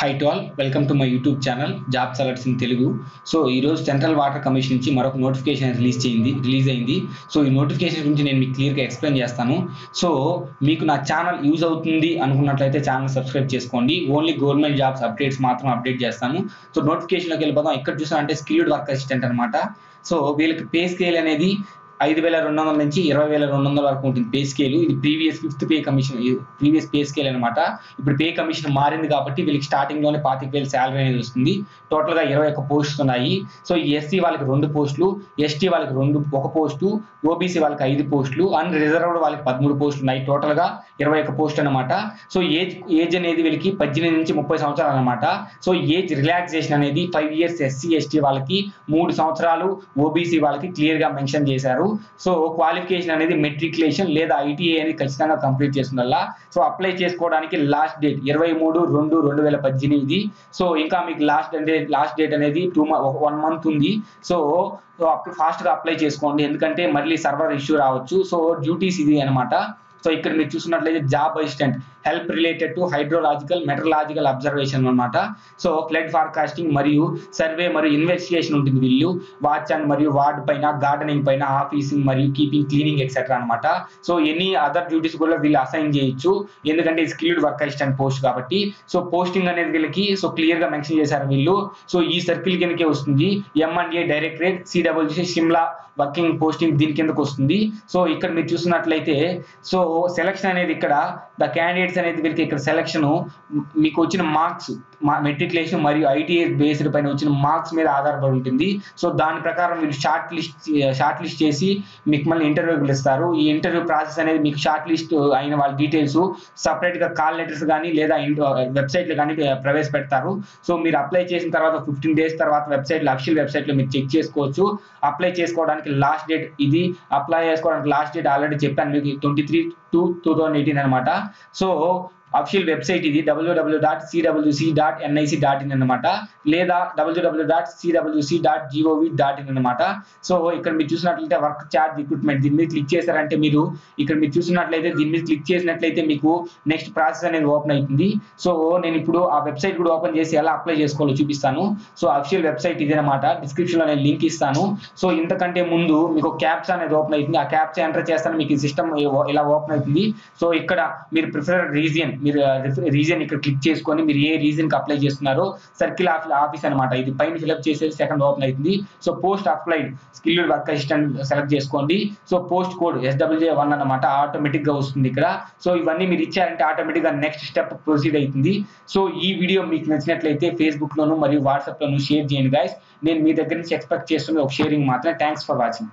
high to all welcome to my YouTube channel job selects in Telugu so ఈరోజు central water commission నుంచి మరొక notification release చేయింది release అయింది so ఈ notification గురించి నేను మీకు క్లియర్గా ఎక్స్ప్లెయిన్ చేస్తాను సో మీకు నా ఛానల్ యూజ్ అవుతుంది అనుకున్నట్లయితే ఛానల్ సబ్స్క్రైబ్ చేసుకోండి ఓన్లీ గవర్నమెంట్ జాబ్స్ అప్డేట్స్ మాత్రం అప్డేట్ చేస్తాను సో నోటిఫికేషన్లోకి వెళ్ళిపోదాం ఇక్కడ చూసానంటే స్కిల్డ్ వర్క్ అసిస్టెంట్ అనమాట సో వీళ్ళకి పే స్కేల్ అనేది ఐదు వేల రెండు వందల నుంచి ఇరవై వేల రెండు వందల వరకు ఉంటుంది పే స్కేల్ ఇది previous fifth pay commission previous pay scale అనమాట ఇప్పుడు పే కమిషన్ మారింది కాబట్టి వీళ్ళకి స్టార్టింగ్ లోనే పాతిక వేలు శాలరీ అనేది వస్తుంది టోటల్ గా ఇరవై ఒక్క పోస్టులు ఉన్నాయి సో ఎస్సీ వాళ్ళకి రెండు పోస్టులు ఎస్టీ వాళ్ళకి రెండు ఒక పోస్టు ఓబీసీ వాళ్ళకి ఐదు పోస్టులు అన్ రిజర్వ్డ్ వాళ్ళకి పదమూడు పోస్టులు ఉన్నాయి టోటల్ గా ఇరవై ఒక్క పోస్ట్ అనమాట సో ఏజ్ ఏజ్ అనేది వీళ్ళకి పద్దెనిమిది నుంచి ముప్పై సంవత్సరాలు అనమాట సో ఏజ్ రిలాక్సేషన్ అనేది ఫైవ్ ఇయర్స్ ఎస్సీ ఎస్టీ వాళ్ళకి మూడు సంవత్సరాలు ఓబీసీ వాళ్ళకి క్లియర్ గా మెన్షన్ చేశారు సో క్వాలిఫికేషన్ అనేది మెట్రికులేషన్ లేదా ఐటీఐ అనేది ఖచ్చితంగా కంప్లీట్ చేస్తుందల్లా సో అప్లై చేసుకోవడానికి లాస్ట్ డేట్ ఇరవై మూడు రెండు రెండు వేల పద్దెనిమిది సో ఇంకా మీకు లాస్ట్ అంటే లాస్ట్ డేట్ అనేది టూ వన్ మంత్ ఉంది సో సో అప్పుడు ఫాస్ట్ గా అప్లై చేసుకోండి ఎందుకంటే మళ్ళీ సర్వర్ ఇష్యూ రావచ్చు సో డ్యూటీస్ ఇది అనమాట సో ఇక్కడ మీరు చూసినట్లయితే job assistant help related to hydrological meteorological observation అనమాట సో ఫ్లడ్ ఫార్కాస్టింగ్ మరియు సర్వే మరియు ఇన్వెస్టిగేషన్ ఉంటుంది వీళ్ళు వాచ్ అండ్ మరియు వార్డ్ పైన గార్డెనింగ్ పైన ఆఫీసింగ్ మరియు కీపింగ్ క్లీనింగ్ ఎక్సెట్రా అనమాట సో ఎనీ అదర్ డ్యూటీస్ కూడా వీళ్ళు అసైన్ చేయొచ్చు ఎందుకంటే స్కిల్డ్ వర్క్ అసిస్టెంట్ పోస్ట్ కాబట్టి సో పోస్టింగ్ అనేది వీళ్ళకి సో క్లియర్ గా మెన్షన్ చేశారు వీళ్ళు సో ఈ సర్కిల్ కిందకే వస్తుంది MNA directorate CWC Shimla working posting దీని కిందకు వస్తుంది సో ఇక్కడ మీరు చూసినట్లయితే సో సెలక్షన్ అనేది ఇక్కడ ద క్యాండిడేట్స్ అనేది వీళ్ళకి ఇక్కడ సెలక్షన్ మీకు వచ్చిన మార్క్స్ మెట్రికులేషన్ మరియు ఐటీఐ బేస్డ్ పైన వచ్చిన మార్క్స్ మీద ఆధారపడి ఉంటుంది సో దాని ప్రకారం వీళ్ళు షార్ట్ లిస్ట్ షార్ట్ లిస్ట్ చేసి మీకు మళ్ళీ ఇంటర్వ్యూ పిలుస్తారు ఈ ఇంటర్వ్యూ ప్రాసెస్ అనేది మీకు షార్ట్ లిస్ట్ అయిన వాళ్ళ డీటెయిల్స్ సపరేట్ గా కాల్ లెటర్స్ కానీ లేదా వెబ్సైట్ లో కానీ ప్రవేశపెడతారు సో మీరు అప్లై చేసిన తర్వాత ఫిఫ్టీన్ డేస్ తర్వాత వెబ్సైట్ లో అఫిషియల్ వెబ్సైట్ లో మీరు చెక్ చేసుకోవచ్చు అప్లై చేసుకోవడానికి లాస్ట్ డేట్ ఇది అప్లై చేసుకోవడానికి లాస్ట్ డేట్ ఆల్రెడీ చెప్పాను మీకు twenty three two two thousand eighteen అనమాట సో అఫిషియల్ వెబ్సైట్ ఇది WWW dot CWC dot NIC dot in అనమాట లేదా WWW dot CWC dot GOV dot in అనమాట సో ఇక్కడ మీరు చూసినట్లయితే వర్క్ చార్జ్ రిక్రూట్మెంట్ దీని మీద క్లిక్ చేశారంటే మీరు ఇక్కడ మీరు చూసినట్లయితే దీని మీద క్లిక్ చేసినట్లయితే మీకు నెక్స్ట్ ప్రాసెస్ అనేది ఓపెన్ అవుతుంది సో నేను ఇప్పుడు ఆ వెబ్సైట్ కూడా ఓపెన్ చేసి ఎలా అప్లై చేసుకోవాలో చూపిస్తాను సో అఫిషియల్ వెబ్సైట్ ఇదేనమాట డిస్క్రిప్షన్ లో నేను లింక్ ఇస్తాను సో ఇంతకంటే ముందు మీకు క్యాప్స్ అనేది ఓపెన్ అవుతుంది ఆ క్యాప్స్ ఎంటర్ చేస్తాను మీకు సిస్టమ్ ఇలా ఓపెన్ అవుతుంది సో ఇక్కడ మీరు ప్రిఫర్ రీజియన్ మీరు రీజన్ ఇక్కడ క్లిక్ చేసుకొని మీరు ఏ రీజన్ కి అప్లై చేస్తున్నారో సర్కిల్ ఆఫీస్ అనమాట ఇది పైన ఫిల్అప్ చేసేది సెకండ్ ఓపెన్ అవుతుంది so post applied skilled work assistant select చేసుకోండి so post code SWJ one అనమాట ఆటోమేటిక్ గా వస్తుంది ఇక్కడ సో ఇవన్నీ మీరు ఇచ్చారంటే ఆటోమేటిక్ గా నెక్స్ట్ స్టెప్ ప్రొసీడ్ అవుతుంది సో ఈ వీడియో మీకు నచ్చినట్లయితే ఫేస్బుక్ లోను మరియు వాట్సాప్ లోను షేర్ చేయండి గైస్ నేను మీ దగ్గర నుంచి ఎక్స్పెక్ట్ చేస్తున్న ఒక షేరింగ్ మాత్రమే థ్యాంక్స్ ఫర్ వాచింగ్